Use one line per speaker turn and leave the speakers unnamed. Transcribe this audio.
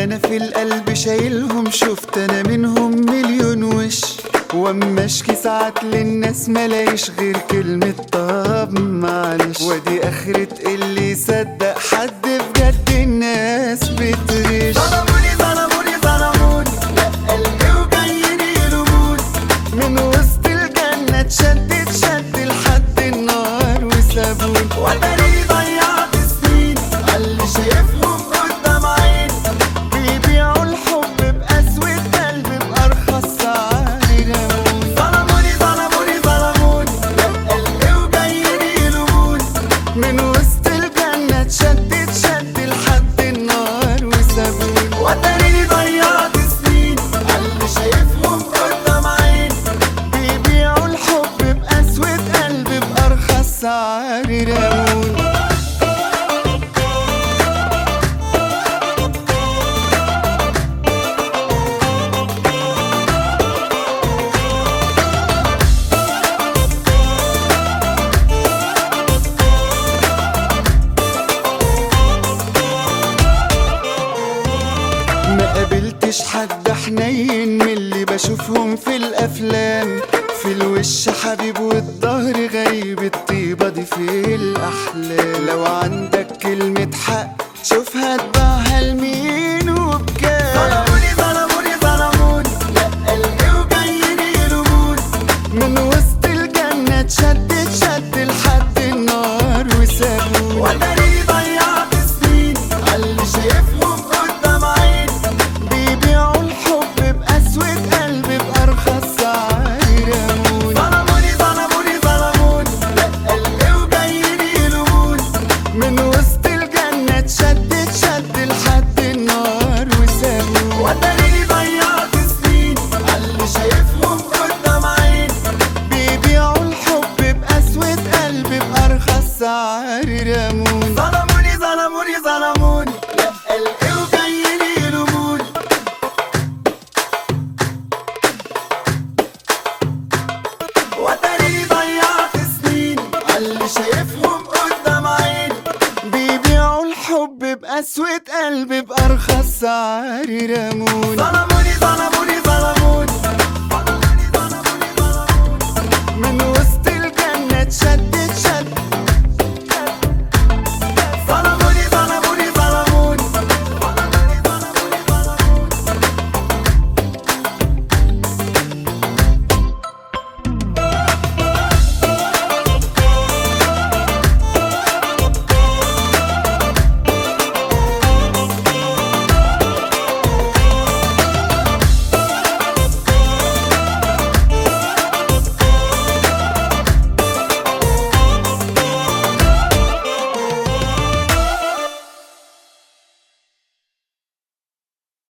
انا في القلب شايلهم شفت انا منهم مليون وش واما اشكي ساعات للناس ملاقيش غير كلمة طب معلش ودي اخرة اللي يصدق حد بجد الناس بتغش ظلموني ظلموني ظلموني لا قلبي وجايين يلوموني من وسط الجنة اتشدت شد لحد النار وسابوني وتاني ضيعت سنين عاللي شايفهم قدام عيني بيبيعوا الحب بأسود قلب بأرخص سعر رموني ظلموني ظلموني ظلموني لا قلبي وجايين يلوموني من وسط الجنة اتشدت شد لحد النار وسابوني وتاني ضيعت سنين عاللي شايفهم قدام عيني بيبيعوا الحب بأسود قلب بأرخص سعر رموني ما قابلتش حد حنين من اللي بشوفهم في الافلام في الوش حبيب والظهر غريب الطيبة دي في الأحلام لو عندك كلمة حق شوفها تباعها لمين وبكام ظلموني ظلموني ظلموني لا قلبي وجايين يلوموني من وسط الجنة اتشدت شد لحد النار وسابوني وتاني ضيعت سنين عاللي شايفهم قدام عيني بيبيعوا الحب بأسود قلب بأرخص سعر رموني ظلموني ظلموني ظلموني لا قلبي وجايين يلوموني من وسط الجنة اتشدت شد لحد النار وسابوني وتاني ضيعت سنين عاللي شايفهم قدام عيني بيبيعوا الحب بأسود قلب بأرخص سعر رموني ظلموني ظلموني ظلموني لا قلبي وجايين يلوموني وتاني ضيعت سنين عاللي شايفهم قدام عيني بيبيعوا الحب بأسود قلب بأرخص سعر رموني ظلموني ظلموني ظلموني من وسط الجنة اتشد